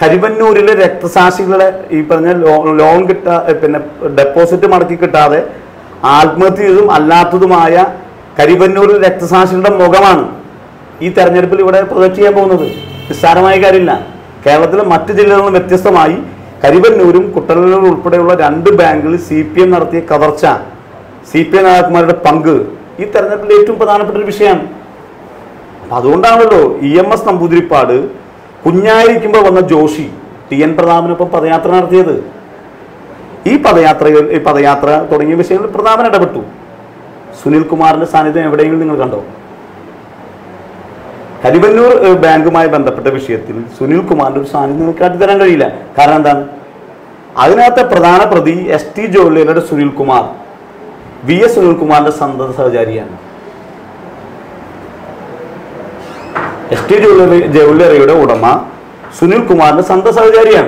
കരിവന്നൂരിലെ രക്തസാക്ഷികളെ ഈ പറഞ്ഞ law- loan കിട്ടാ പിന്നെ ഡെപ്പോസിറ്റ് മടക്കി കിട്ടാതെ ആത്മഹത്യ ചെയ്തതും അല്ലാത്തതുമായ കരിവന്നൂരിൽ രക്തസാക്ഷികളുടെ മുഖമാണ് ഈ തെരഞ്ഞെടുപ്പിൽ ഇവിടെ പ്രൊജക്ട് ചെയ്യാൻ പോകുന്നത് നിസ്സാരമായ കാര്യമില്ല കേരളത്തിലെ മറ്റ് ജില്ലകളിൽ നിന്ന് വ്യത്യസ്തമായി കരിവന്നൂരും കുട്ടനല്ലൂരും ഉൾപ്പെടെയുള്ള രണ്ട് ബാങ്കുകളിൽ സി പി എം നടത്തിയ കവർച്ച സി പി എം നേതാക്കന്മാരുടെ പങ്ക് ഈ തെരഞ്ഞെടുപ്പിൽ ഏറ്റവും പ്രധാനപ്പെട്ട ഒരു വിഷയമാണ് അപ്പൊ അതുകൊണ്ടാണല്ലോ ഇ എം എസ് നമ്പൂതിരിപ്പാട് കുഞ്ഞായിരിക്കുമ്പോൾ വന്ന ജോഷി ടി എൻ പ്രതാപനൊപ്പം പദയാത്ര നടത്തിയത് ഈ പദയാത്രകൾ ഈ പദയാത്ര തുടങ്ങിയ വിഷയങ്ങളിൽ പ്രതാപൻ ഇടപെട്ടു സുനിൽ കുമാറിന്റെ സാന്നിധ്യം എവിടെയെങ്കിലും നിങ്ങൾ കണ്ടോ കരിവന്നൂർ ഏഹ്, ബാങ്കുമായി ബന്ധപ്പെട്ട വിഷയത്തിൽ സുനിൽ കുമാറിന്റെ ഒരു സാന്നിധ്യം നിങ്ങൾക്ക് കാട്ടിത്തരാൻ കഴിയില്ല കാരണം എന്താണ് അതിനകത്തെ പ്രധാന പ്രതി എസ് ടി ജോലിയുടെ സുനിൽ കുമാർ വി എസ് സുനിൽകുമാറിന്റെ സന്തത സഹചാരിയാണ് എസ് ടി ജ്വല്ലറി ജ്വല്ലറിയുടെ ഉടമ സുനിൽ കുമാറിന്റെ സന്തത സഹചാരിയാണ്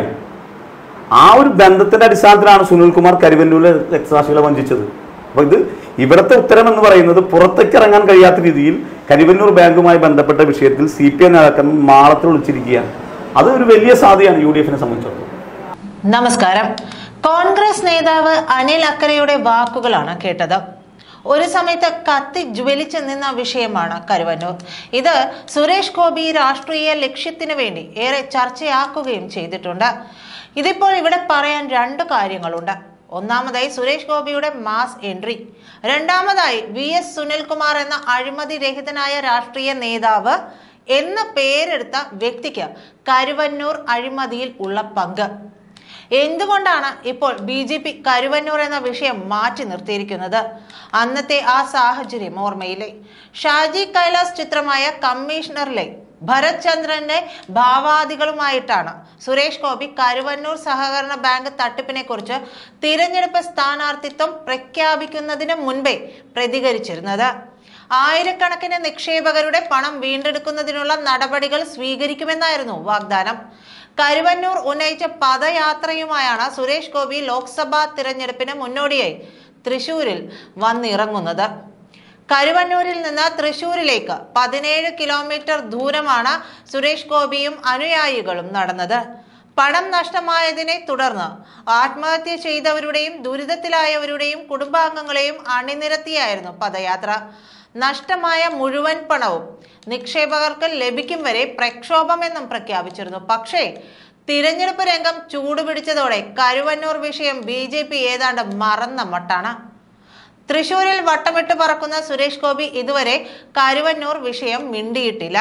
ആ ഒരു ബന്ധത്തിന്റെ അടിസ്ഥാനത്തിലാണ് സുനിൽ കുമാർ കരിവന്നൂരിലെ രക്തസാക്ഷികളെ വഞ്ചിച്ചത് അപ്പൊ ഇത് ഇവിടുത്തെ ഉത്തരം എന്ന് പറയുന്നത് പുറത്തേക്ക് ഇറങ്ങാൻ കഴിയാത്ത രീതിയിൽ കരിവന്നൂർ ബാങ്കുമായി ബന്ധപ്പെട്ട വിഷയത്തിൽ സി പി എം നേതാക്കന്മാർ മാളത്തിൽ വിളിച്ചിരിക്കുകയാണ് അത് ഒരു വലിയ സാധ്യതയാണ് യു ഡി എഫിനെ സംബന്ധിച്ചിടത്തോളം നമസ്കാരം കോൺഗ്രസ് നേതാവ് അനിൽ അക്കരയുടെ വാക്കുകളാണ് കേട്ടത് ഒരു സമയത്ത് കത്തി ജ്വലിച്ചു നിന്ന വിഷയമാണ് കരുവന്നൂർ ഇത് സുരേഷ് ഗോപി രാഷ്ട്രീയ ലക്ഷ്യത്തിന് വേണ്ടി ഏറെ ചർച്ചയാക്കുകയും ചെയ്തിട്ടുണ്ട് ഇതിപ്പോൾ ഇവിടെ പറയാൻ രണ്ട് കാര്യങ്ങളുണ്ട് ഒന്നാമതായി സുരേഷ് ഗോപിയുടെ മാസ് എൻട്രി രണ്ടാമതായി വി എസ് സുനിൽകുമാർ എന്ന അഴിമതി രഹിതനായ രാഷ്ട്രീയ നേതാവ് എന്ന പേരെടുത്ത വ്യക്തിക്ക് കരുവന്നൂർ അഴിമതിയിൽ ഉള്ള പങ്ക് എന്തുകൊണ്ടാണ് ഇപ്പോൾ ബി ജെ പി കരുവന്നൂർ എന്ന വിഷയം മാറ്റി നിർത്തിയിരിക്കുന്നത് അന്നത്തെ ആ സാഹചര്യം ഓർമ്മയില്ലേ ഷാജി കൈലാസ് ചിത്രമായ കമ്മീഷണറിലെ ഭരത് ചന്ദ്രന്റെ ഭാവാദികളുമായിട്ടാണ് സുരേഷ് ഗോപി കരുവന്നൂർ സഹകരണ ബാങ്ക് തട്ടിപ്പിനെ കുറിച്ച് തിരഞ്ഞെടുപ്പ് സ്ഥാനാർത്ഥിത്വം പ്രഖ്യാപിക്കുന്നതിന് മുൻപേ പ്രതികരിച്ചിരുന്നത് ആയിരക്കണക്കിന് നിക്ഷേപകരുടെ പണം വീണ്ടെടുക്കുന്നതിനുള്ള നടപടികൾ സ്വീകരിക്കുമെന്നായിരുന്നു വാഗ്ദാനം കരുവന്നൂർ ഉന്നയിച്ച പദയാത്രയുമായാണ് സുരേഷ് ഗോപി ലോക്സഭാ തിരഞ്ഞെടുപ്പിന് മുന്നോടിയായി തൃശൂരിൽ വന്നിറങ്ങുന്നത് കരുവന്നൂരിൽ നിന്ന് തൃശൂരിലേക്ക് പതിനേഴ് കിലോമീറ്റർ ദൂരമാണ് സുരേഷ് ഗോപിയും അനുയായികളും നടന്നത് പണം നഷ്ടമായതിനെ തുടർന്ന് ആത്മഹത്യ ചെയ്തവരുടെയും ദുരിതത്തിലായവരുടെയും കുടുംബാംഗങ്ങളെയും അണിനിരത്തിയായിരുന്നു പദയാത്ര നഷ്ടമായ മുഴുവൻ പണവും നിക്ഷേപകർക്ക് ലഭിക്കും വരെ പ്രക്ഷോഭമെന്നും പ്രഖ്യാപിച്ചിരുന്നു പക്ഷേ തിരഞ്ഞെടുപ്പ് രംഗം ചൂടുപിടിച്ചതോടെ കരുവന്നൂർ വിഷയം ബി ജെ പി ഏതാണ്ട് മറന്ന മട്ടാണ് തൃശൂരിൽ വട്ടമിട്ട് പറക്കുന്ന സുരേഷ് ഗോപി ഇതുവരെ കരുവന്നൂർ വിഷയം മിണ്ടിയിട്ടില്ല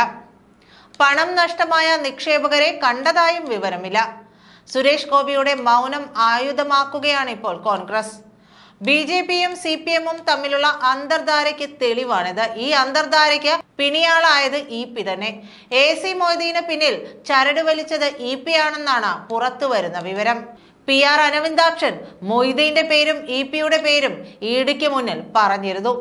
പണം നഷ്ടമായ നിക്ഷേപകരെ കണ്ടതായും വിവരമില്ല സുരേഷ് ഗോപിയുടെ മൗനം ആയുധമാക്കുകയാണ് ഇപ്പോൾ കോൺഗ്രസ് ബി ജെ പിയും സി പി എമ്മും തമ്മിലുള്ള അന്തർധാരയ്ക്ക് തെളിവാണിത് ഈ അന്തർധാരയ്ക്ക് പിണിയാളായത് ഇ പി തന്നെ എ സി മൊയ്തീന് പിന്നിൽ ചരട് വലിച്ചത് ഇ പി ആണെന്നാണ് പുറത്തു വരുന്ന വിവരം പി ആർ അരവിന്ദാക്ഷൻ മൊയ്തീന്റെ പേരും ഇ പിയുടെ പേരും ഇഡിക്ക് മുന്നിൽ പറഞ്ഞിരുന്നു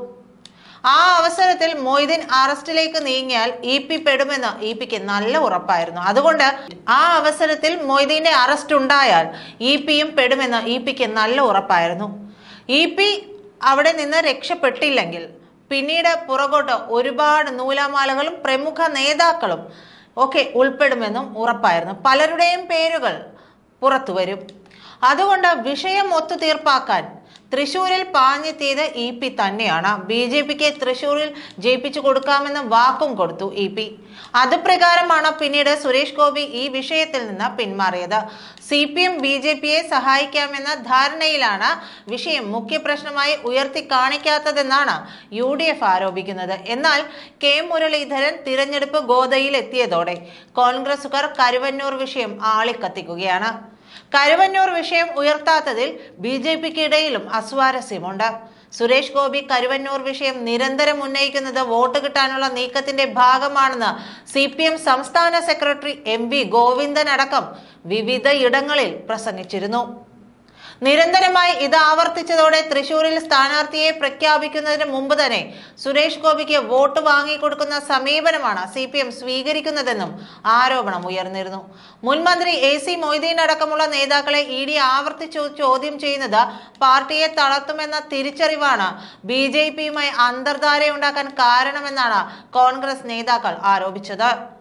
ആ അവസരത്തിൽ മൊയ്തീൻ അറസ്റ്റിലേക്ക് നീങ്ങിയാൽ ഇ പി പെടുമെന്ന് ഇ പിക്ക് നല്ല ഉറപ്പായിരുന്നു അതുകൊണ്ട് ആ അവസരത്തിൽ മൊയ്തീന്റെ അറസ്റ്റ് ഉണ്ടായാൽ ഇ പിയും പെടുമെന്ന് ഇ പിക്ക് നല്ല ഉറപ്പായിരുന്നു ഇ പി അവിടെ നിന്ന് രക്ഷപ്പെട്ടില്ലെങ്കിൽ പിന്നീട് പുറകോട്ട് ഒരുപാട് നൂലാമാലകളും പ്രമുഖ നേതാക്കളും ഒക്കെ ഉൾപ്പെടുമെന്നും ഉറപ്പായിരുന്നു പലരുടെയും പേരുകൾ പുറത്തു വരും അതുകൊണ്ട് വിഷയം ഒത്തുതീർപ്പാക്കാൻ തൃശൂരിൽ പാഞ്ഞെത്തിയത് ഇ പി തന്നെയാണ് ബി ജെ പിക്ക് തൃശൂരിൽ ജയിപ്പിച്ചു കൊടുക്കാമെന്ന് വാക്കും കൊടുത്തു ഇ പി അതുപ്രകാരമാണ് പിന്നീട് സുരേഷ് ഗോപി ഈ വിഷയത്തിൽ നിന്ന് പിന്മാറിയത് C P M B J പിയെ സഹായിക്കാമെന്ന ധാരണയിലാണ് വിഷയം മുഖ്യപ്രശ്നമായി ഉയർത്തി കാണിക്കാത്തതെന്നാണ് യു ഡി എഫ് ആരോപിക്കുന്നത് എന്നാൽ കെ മുരളീധരൻ തിരഞ്ഞെടുപ്പ് ഗോതയിൽ എത്തിയതോടെ കോൺഗ്രസുകാർ കരുവന്നൂർ വിഷയം ആളിക്കത്തിക്കുകയാണ് കരുവന്നൂർ വിഷയം ഉയർത്താത്തതിൽ ബി ജെ പിക്ക് ഇടയിലും അസ്വാരസ്യമുണ്ട് സുരേഷ് ഗോപി കരുവന്നൂർ വിഷയം നിരന്തരം ഉന്നയിക്കുന്നത് വോട്ട് കിട്ടാനുള്ള നീക്കത്തിന്റെ ഭാഗമാണെന്ന് സി പി എം സംസ്ഥാന സെക്രട്ടറി എം വി ഗോവിന്ദൻ അടക്കം വിവിധ ഇടങ്ങളിൽ പ്രസംഗിച്ചിരുന്നു നിരന്തരമായി ഇത് ആവർത്തിച്ചതോടെ തൃശൂരിൽ സ്ഥാനാർത്ഥിയെ പ്രഖ്യാപിക്കുന്നതിന് മുമ്പ് തന്നെ സുരേഷ് ഗോപിക്ക് വോട്ട് വാങ്ങിക്കൊടുക്കുന്ന സമീപനമാണ് സി പി എം സ്വീകരിക്കുന്നതെന്നും ആരോപണം ഉയർന്നിരുന്നു മുൻ മന്ത്രി എ സി മൊയ്തീൻ അടക്കമുള്ള നേതാക്കളെ ഇ ഡി ആവർത്തിച്ചു ചോദ്യം ചെയ്യുന്നത് പാർട്ടിയെ തളർത്തുമെന്ന തിരിച്ചറിവാണ് ബി ജെ പിയുമായി അന്തർധാരയുണ്ടാക്കാൻ കാരണമെന്നാണ് കോൺഗ്രസ് നേതാക്കൾ ആരോപിച്ചത്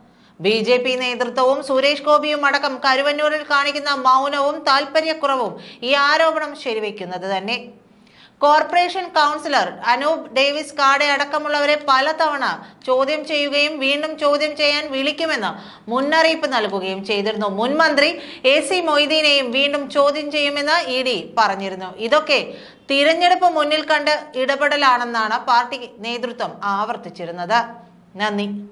ബി ജെ പി നേതൃത്വവും സുരേഷ് ഗോപിയും അടക്കം കരുവന്നൂരിൽ കാണിക്കുന്ന മൗനവും താല്പര്യക്കുറവും ഈ ആരോപണം ശരിവെക്കുന്നത് തന്നെ കോർപ്പറേഷൻ കൗൺസിലർ അനൂപ് ഡേവിസ് കാടെ അടക്കമുള്ളവരെ പലതവണ ചോദ്യം ചെയ്യുകയും വീണ്ടും ചോദ്യം ചെയ്യാൻ വിളിക്കുമെന്ന് മുന്നറിയിപ്പ് നൽകുകയും ചെയ്തിരുന്നു മുൻ മന്ത്രി എ സി മൊയ്തീനെയും വീണ്ടും ചോദ്യം ചെയ്യുമെന്ന് ഇ ഡി പറഞ്ഞിരുന്നു ഇതൊക്കെ തിരഞ്ഞെടുപ്പ് മുന്നിൽ കണ്ട് ഇടപെടലാണെന്നാണ് പാർട്ടി നേതൃത്വം ആവർത്തിച്ചിരുന്നത് നന്ദി